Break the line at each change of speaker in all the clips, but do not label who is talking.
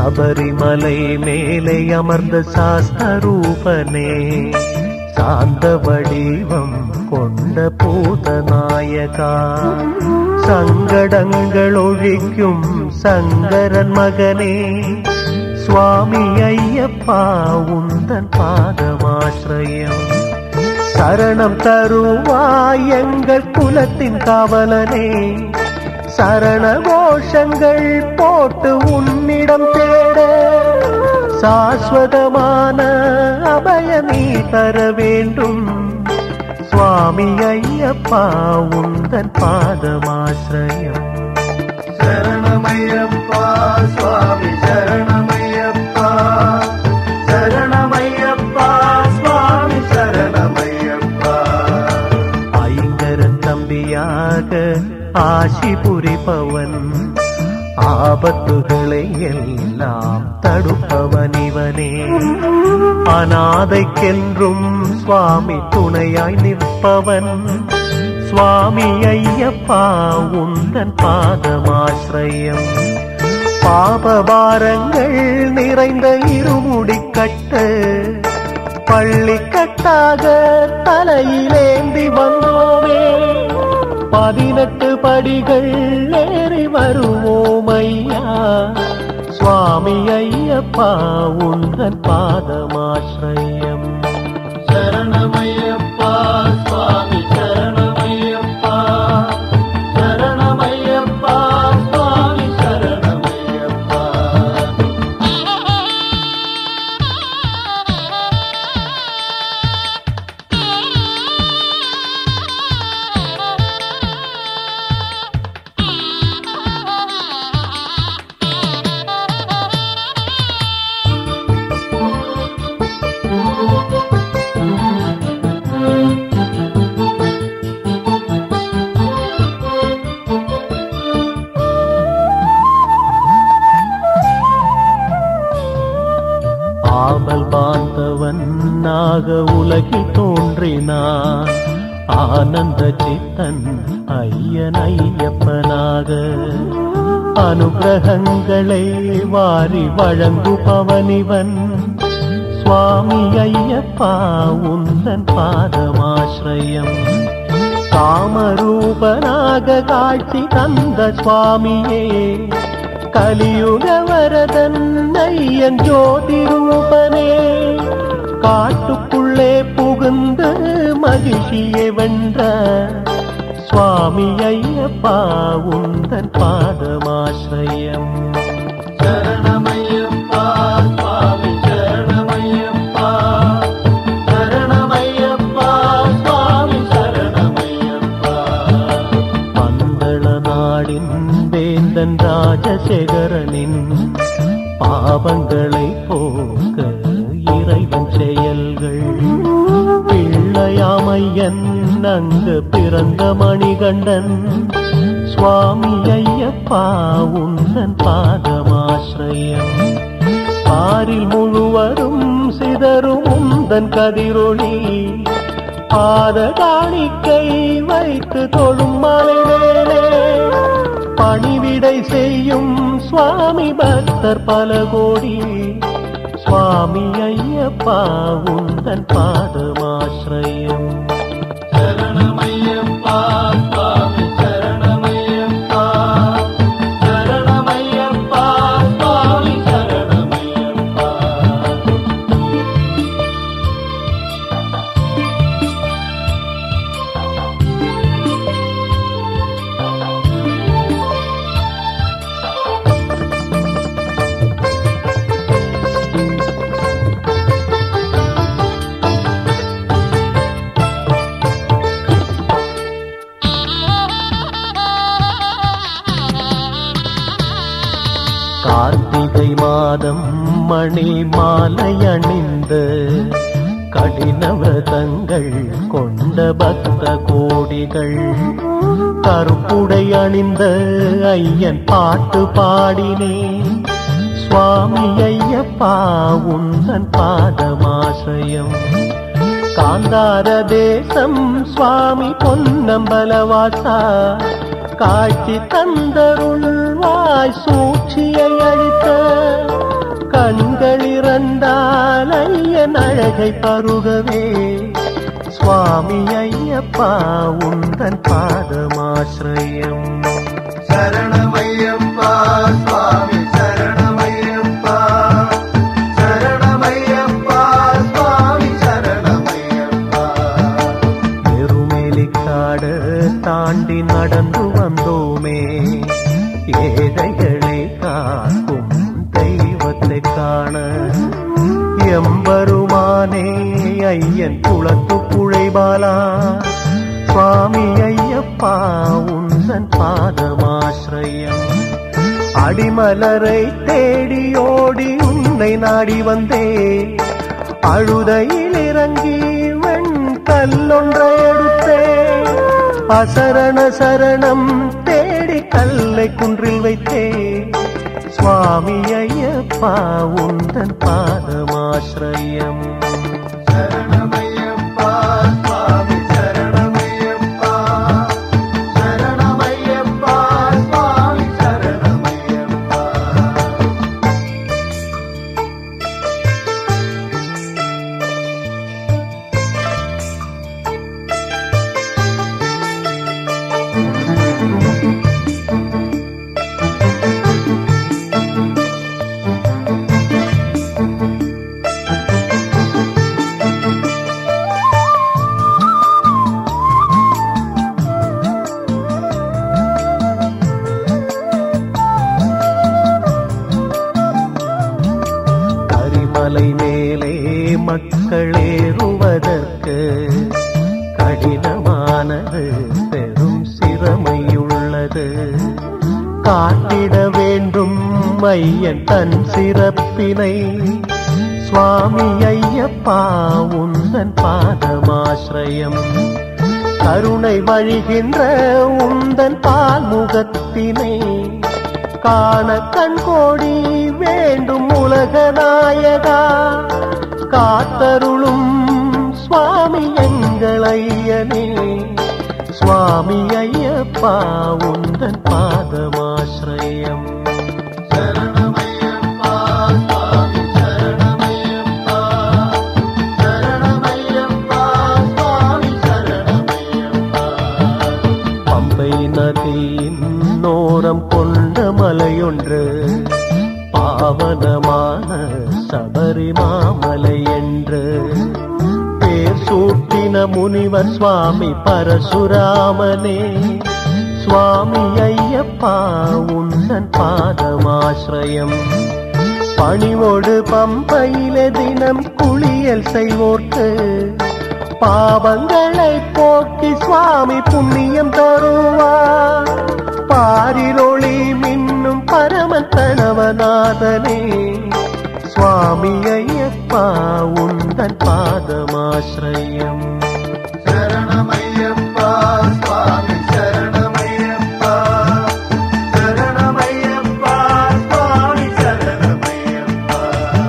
சபரிமலை மேலே அமர்ந்த சாஸ்தரூபனே சாந்த வடிவம் கொண்ட பூதநாயகா சங்கடங்கள் ஒழிக்கும் சங்கரன் மகனே சுவாமி ஐயப்பா உந்தன் பாதமாசிரயம் சரணம் தருவாய் எங்கள் குலத்தின் காவலனே சரண கோஷங்கள் போட்டு உன்னிடம் தேட சாஸ்வதமான அபய நீ தர வேண்டும் சுவாமி ஐயப்பா உந்தன் பாதமாசிரயம்
சரணமையப்பா சுவாமி சரணமையப்பா சரணமையப்பா சுவாமி சரணமையப்பா
ஐங்கரன் தம்பியாக ஆசி புரிபவன் ஆபத்துகளை எல்லாம் தடுப்பவன் இவனே அநாதைக்கென்றும் சுவாமி துணையாய் நிற்பவன் சுவாமி ஐயப்பா உந்தன் பாதமாசிரயம் பாபபாரங்கள் நிறைந்த இருமுடி கட்டு பள்ளிக்கட்டாக தலையிலேந்தி வந்தோமே பதினெட்டு படிகள் ஏறி வருவோம் ஐயா சுவாமி ஐயப்பா உந்தன் பாதமாசிரயம்
சரணமையப்பா சுவாமி சரணமையப்பா சரணமையப்பா சுவாமி சரணமையப்பா
ஆமல் பார்த்தவன் நாக உலகில் தோன்றினான் ஆனந்த சித்தன் ஐயன் ஐயப்பனாக அனுகிரகங்களை வாரி வழங்குபவனிவன் சுவாமி ஐயப்பா உந்தன் பாதமாசிரயம் காமரூபனாக காட்சி தந்த சுவாமியே கலியுக வரதன் ஐயன் ஜோதி ரூபனே காட்டுக்குள்ளே புகுந்து மகிழ்ச்சியை வென்ற சுவாமி ஐயப்பா உந்தன் பாதமாசிரயம்
சரணமையப்பா சுவாமி சரணமையப்பா சரணமையப்பா சுவாமி சரணமையப்பா
பந்தள நாடின் வேந்தன் ராஜசேகரனின் பாவங்களை போக்க இறைவன் செயல்கள் பிள்ளையாமையன் அங்கு பிறந்த மணிகண்டன் சுவாமி ஐயப்பா உந்தன் பாதமாசிரயம் பாரில் முழுவதும் சிதறும் உந்தன் கதிரொளி பாத காணிக்கை வைத்து தொழும் மலைவேலே பணிவிடை செய்யும் சுவாமி பக்தர் பல கோடி சுவாமி ஐயப்பா உந்தன் பாதமாசிரயம்
சரணமையப்பா சுவாமி சரணமையப்பா சரணமையப்பா சுவாமி சரணமையப்பா
கார்த்திகை மாதம் மணி மாலை அணிந்து கடினவதங்கள் கொண்ட பக்த கோடிகள் கருப்புடை அணிந்த ஐயன் பாட்டு பாடினேன் சுவாமி ஐயப்பா உந்தன் பாதமாசயம் காந்தார தேசம் சுவாமி பொன்னம்பலவாசா காட்சி தந்தருள்வாய் சூழ்ச்சியை அழித்த அழகை பருகவே சுவாமி ஐயப்பா உந்தன் பாதமாசிரயம்
சரணமையப்பா சுவாமி சரணமையப்பா சரணமையப்பா சுவாமி சரணமையப்பா
எருமேலிக்காடு தாண்டி நடந்து வந்தோமே ஏழைகளை காக்கும் தெய்வத்தை காண எம்பெருமானே ஐயன் குளத்து புழைபாலா சுவாமி ஐயப்பா உந்தன் பாதமாசிரயம் அடிமலரை தேடி ஓடி உன்னை நாடி வந்தே அழுதையில் இறங்கி வெண்கல்லொன்றை எடுத்தே அசரண சரணம் தேடி கல்லை குன்றில் வைத்தே சுவாமி ஐயப்பா உந்தன் பாதமாசிரயம்
சரணமையப்பா சுவாமி சரணமையப்பா சரணமையப்பா சுவாமி சரணமையப்பா
கரிமலை மேலே மக்களேறுவதற்கு கடினமானது பெரும் சிரமையுள்ளது காட்டிட வேண்டும் ஐயன் தன் சிறப்பினை சுவாமி ஐயப்பா உந்தன் பாதமாசிரயம் கருணை வழிகின்ற உந்தன் பால்முகத்தினை காண கண் கோடி வேண்டும் உலக நாயகா காத்தருளும் சுவாமி எங்கள் ஐயனே சுவாமி ஐயப்பா உந்தன் பாதமாசிரயம்
சரணமையப்பா சுவாமி சரணமையப்பா சரணமையப்பா சுவாமி சரணமையப்பா
பம்பை நதியின் நோரம் கொண்ட மலையொன்று பாவனமான சபரிமாமலை என்று பேர் சூட்டின முனிவர் சுவாமி பரசுராமனே சுவாமி ஐயப்பா உந்தன் பாதமாசிரயம் பணிவோடு பம்பையிலே தினம் குளியல் செய்வோர்க்கு பாவங்களை போக்கி சுவாமி புண்ணியம் தருவார் பாரிரொளி மின்னும் பரமன் தனவநாதனே சுவாமி ஐயப்பா உந்தன் பாதமாசிரயம்
சரணமையப்பா சுவாமி சரணமையப்பா சரணமையப்பா சுவாமி சரணமையப்பா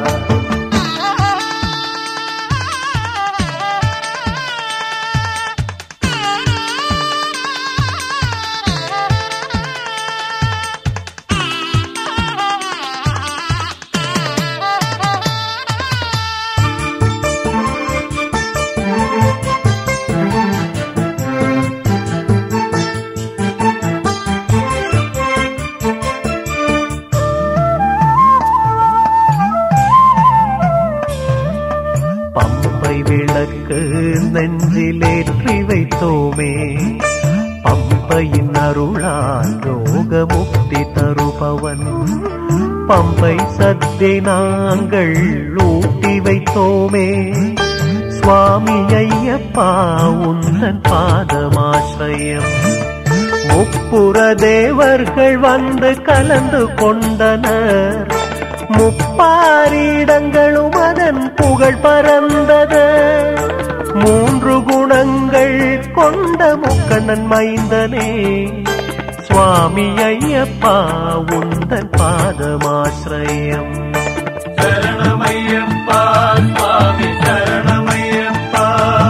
பம்பை விளக்கு நெஞ்சிலேற்றி வைத்தோமே பம்பையின் அருளால் யோக முக்தி தருபவன் பம்பை சத்தை நாங்கள் ஊட்டி வைத்தோமே சுவாமி ஐயப்பா உந்தன் பாதமாசிரயம் முப்புற தேவர்கள் வந்து கலந்து கொண்டனர் முப்பாரிடங்களும் அதன் புகழ் பறந்தது மூன்று குணங்கள் கொண்ட முக்கண்ணன் மைந்தனே சுவாமி ஐயப்பா உந்தன் பாதமாசிரயம்
சரணமையப்பா சுவாமி சரணமையப்பா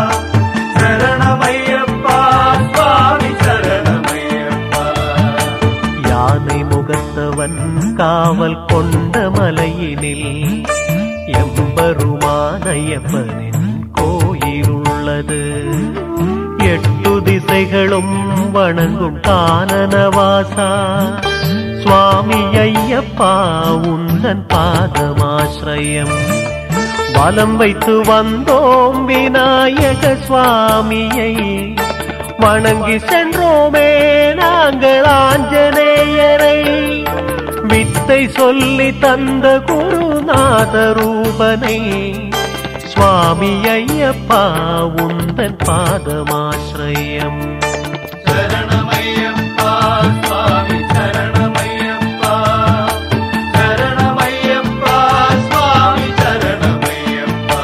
சரணமையப்பா சுவாமி சரணமையப்பா
யானை முகத்தவன் காவல் கொண்ட மலையினில் எம்பெருமானையப்பனின் கோயிலுள்ளது எட்டு திசைகளும் வணங்கும் கானனவாசா சுவாமி ஐயப்பா உந்தன் பாதமாசிரயம் வலம் வைத்து வந்தோம் விநாயக சுவாமியை வணங்கி சென்றோமே நாங்கள் ஆஞ்சநேயரை வித்தை சொல்லி தந்த குருநாத ரூபனை சுவாமி ஐயப்பா உந்தன் பாதமாசிரயம்
சரணமையப்பா சுவாமி சரணமையப்பா சரணமையப்பா சுவாமி சரணமையப்பா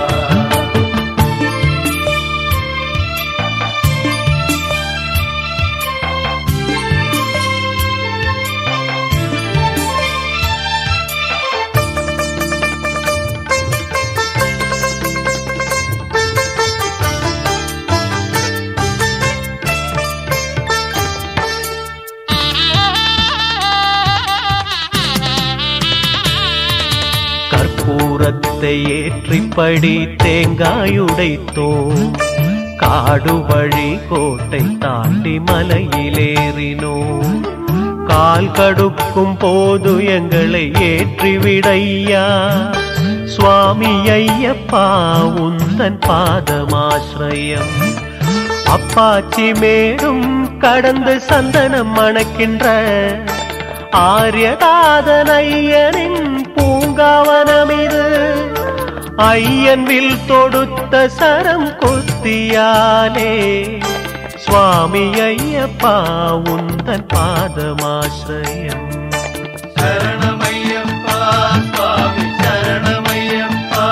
கற்பூரத்தை ஏற்றிப்படி தேங்காயுடைத்தோம் காடு வழி கோட்டை தாண்டி மலையிலேறினோம் கால் கடுக்கும் போது எங்களை ஏற்றிவிடையா சுவாமி ஐயப்பா உந்தன் பாதமாசிரயம் அப்பாச்சி மேடும் கடந்து சந்தனம் மணக்கின்ற ஆரியதாதன் ஐயனின் பூங்காவனமிது ஐயன் வில் தொடுத்த சரம் கொத்தியாலே சுவாமி ஐயப்பா உந்தன் பாதமாசிரயம்
சரணமையப்பா சுவாமி சரணமையப்பா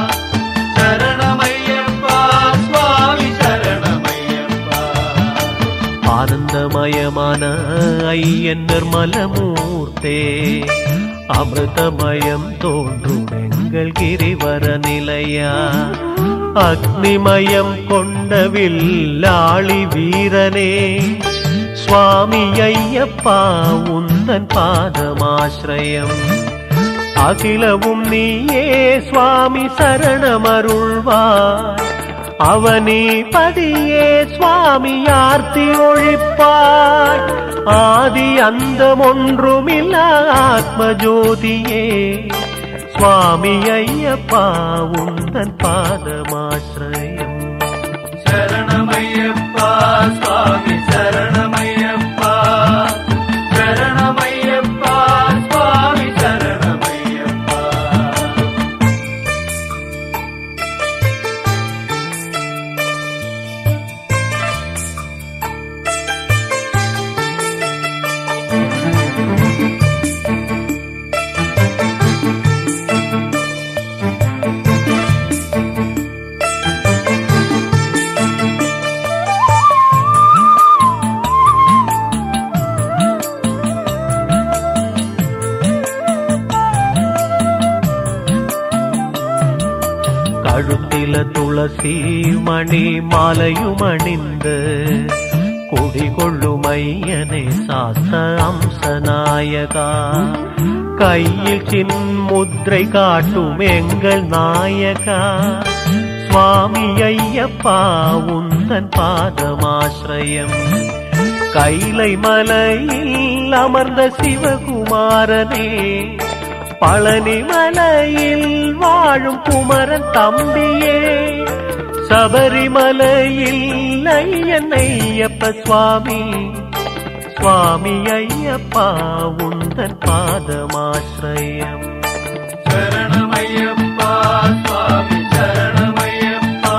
சரணமையப்பா சுவாமி சரணமையப்பா
ஆனந்தமயமான ஐயன் நிர்மலமூர்த்தே அமிர்தமயம் தோன்றும் எங்கள் கிரிவர நிலையா அக்னிமயம் கொண்ட வில்லாளி வீரனே சுவாமி ஐயப்பா உந்தன் பாதமாசிரயம் அகிலவும் நீயே சுவாமி சரணமருள்வார் அவனி பதியே சுவாமி ஆர்த்தி ஒழிப்பாய் ஆதி அந்தம் ஒன்றுமில்ல ஆத்மஜோதியே சுவாமி ஐயப்பா உந்தன் பாதமாசிரயம்
சரணமையப்பா சுவாமி சரணமையப்பா சரணமையப்பா சுவாமி சரணமையப்பா
கழுத்தில துளசி மணி மாலையும் அணிந்து குடிகொள்ளும் ஐயனே சாஸ்த அம்சநாயகா கையில் சின்முத்ரை காட்டும் எங்கள் நாயகா சுவாமி ஐயப்பா உந்தன் பாதமாசிரயம் கைலை மலையில் அமர்ந்த சிவகுமாரனே பழனி மலையில் வாழும் குமரன் தம்பியே சபரிமலையில் ஐயன் ஐயப்ப சுவாமி சுவாமி ஐயப்பா உந்தன் பாதமாசிரயம்
சரணமையப்பா சுவாமி சரணமையப்பா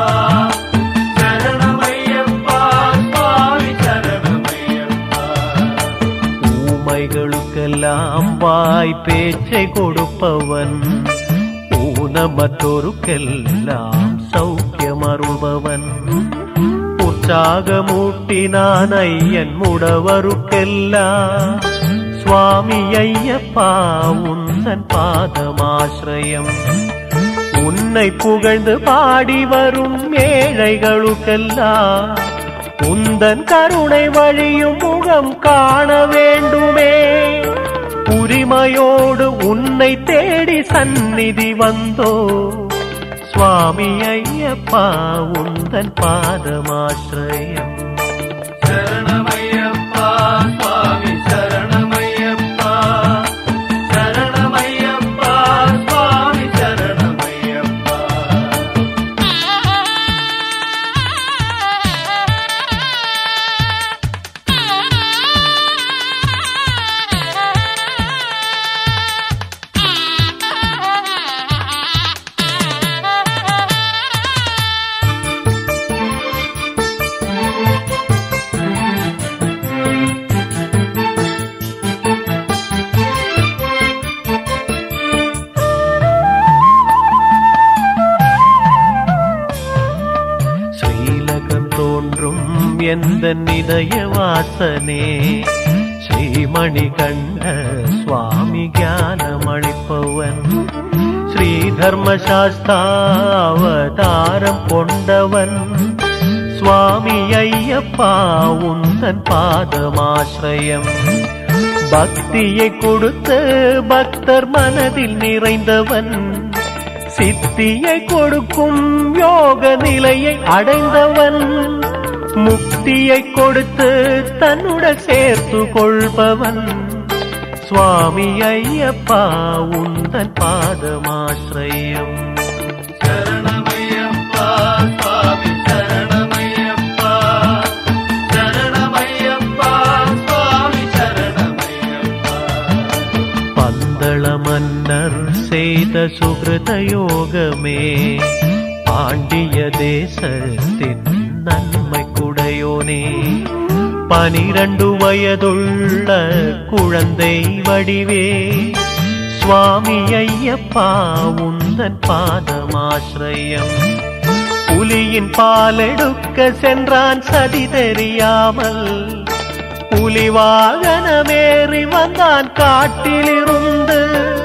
சரணமையப்பா சுவாமி சரணமையப்பா
ஊமைகளுக்கெல்லாம் வாய் பேச்சை கொடுப்பவன் ஊனமற்றோருக்கெல்லாம் சௌக்கியம் அருள்பவன் உற்சாகமூட்டினான் ஐயன் முடவருக்கெல்லாம் சுவாமி ஐயப்பா உந்தன் பாதமாசிரயம் உன்னை புகழ்ந்து பாடி வரும் ஏழைகளுக்கெல்லாம் உந்தன் கருணை வழியும் முகம் காண வேண்டுமே உரிமையோடு உன்னை தேடி சந்நிதி வந்தோ சுவாமி ஐயப்பா உந்தன் பாதமாശ്രயம்
சரணமையப்பா சுவாமி சரணமையப்பா சரணமையப்பா சுவாமி சரணமையப்பா
ஸ்ரீலகம் தோன்றும் எந்த நிதய வாசனே ஸ்ரீமணி கண்ட சுவாமி ஞானமளிப்பவன் ஸ்ரீ தர்மசாஸ்தாவதாரம் கொண்டவன் சுவாமி ஐயப்பா உந்தன் பாதமாശ്രயம் பக்தியை கொடுத்து பக்தர் மனதில் நிறைந்தவன் சித்தியை கொடுக்கும் யோக நிலையை அடைந்தவன் முக்தியை கொடுத்து தன்னுடன் சேர்த்து கொள்பவன் சுவாமி ஐயப்பா உந்தன் பாதமாശ്രயம்
சரணமையப்பா சுவாமி சரணமையப்பா சரணமையப்பா சுவாமி சரணமையப்பா
பந்தள மன்னர் செய்த சுகிருத யோகமே பாண்டிய தேசத்தின் நன்மை குடையோனே பனிரண்டு வயதுள்ள குழந்தை வடிவே சுவாமி ஐயப்பா உந்தன் பாதமாശ്രயம் புலியின் பாலெடுக்க சென்றான் சதி தெரியாமல் புலி வாகனமேறி வந்தான் காட்டிலிருந்து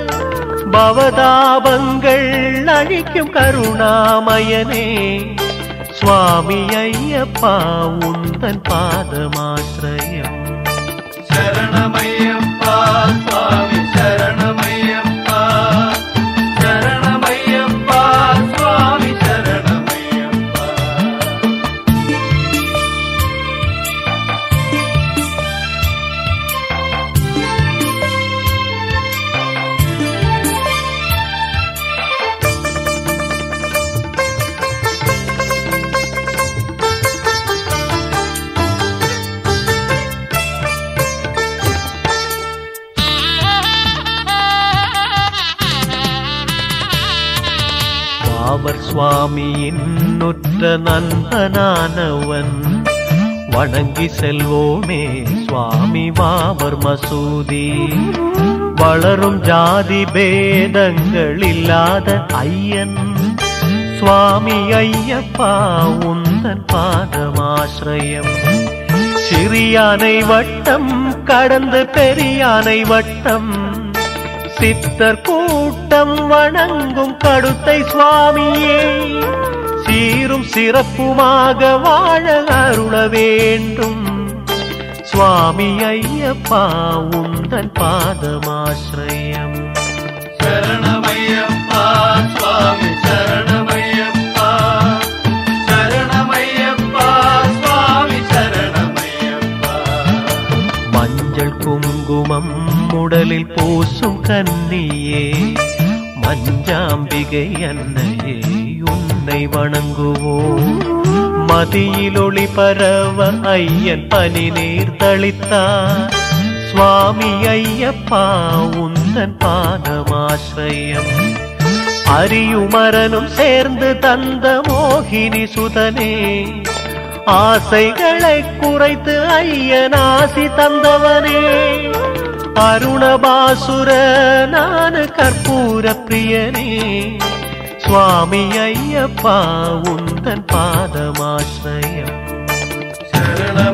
பவதாபங்கள் அழிக்கும் கருணாமயனே சுவாமி ஐயப்பா உந்தன் பாதமாശ്രயம்
சரணமையப்பா சுவாமி சரணமையப்பா சரணமையப்பா சுவாமி சரணமையப்பா
பாவர் சுவாமியின் நுற்ற நண்பனானவன் வணங்கி செல்வோமே சுவாமி பாவர் மசூதி வளரும் ஜாதி பேதங்கள் இல்லாத ஐயன் சுவாமி ஐயப்பா உந்தன் பாதமாശ്രயம் சிறியானை வட்டம் கடந்து பெரியானை வட்டம் சித்தர் கூட்டம் வணங்கும் கடுத்தை சுவாமியே சீரும் சிறப்புமாக வாழ அருள வேண்டும் சுவாமி ஐயப்பா உந்தன் பாதமாശ്രயம்
சரணமையப்பா சுவாமி சரணமையப்பா சரணமையப்பா சுவாமி சரணமையப்பா
மஞ்சள் குங்குமம் உடலில் பூசும் கன்னியே மஞ்சாம்பிகை அன்னையே உன்னை வணங்குவோம் மதியில் ஒளி பரவ ஐயன் பனி நீர் தளித்தார் சுவாமி ஐயப்பா உந்தன் பாதமாശ്രயம் அரியுமரனும் சேர்ந்து தந்த மோகினி சுதனே ஆசைகளை குறைத்து ஐயனாசி தந்தவனே அருணபாசுர நானு கற்பூர பிரியனே சுவாமி ஐயப்பா உந்தன் பாதமாശ്രயம்
சரண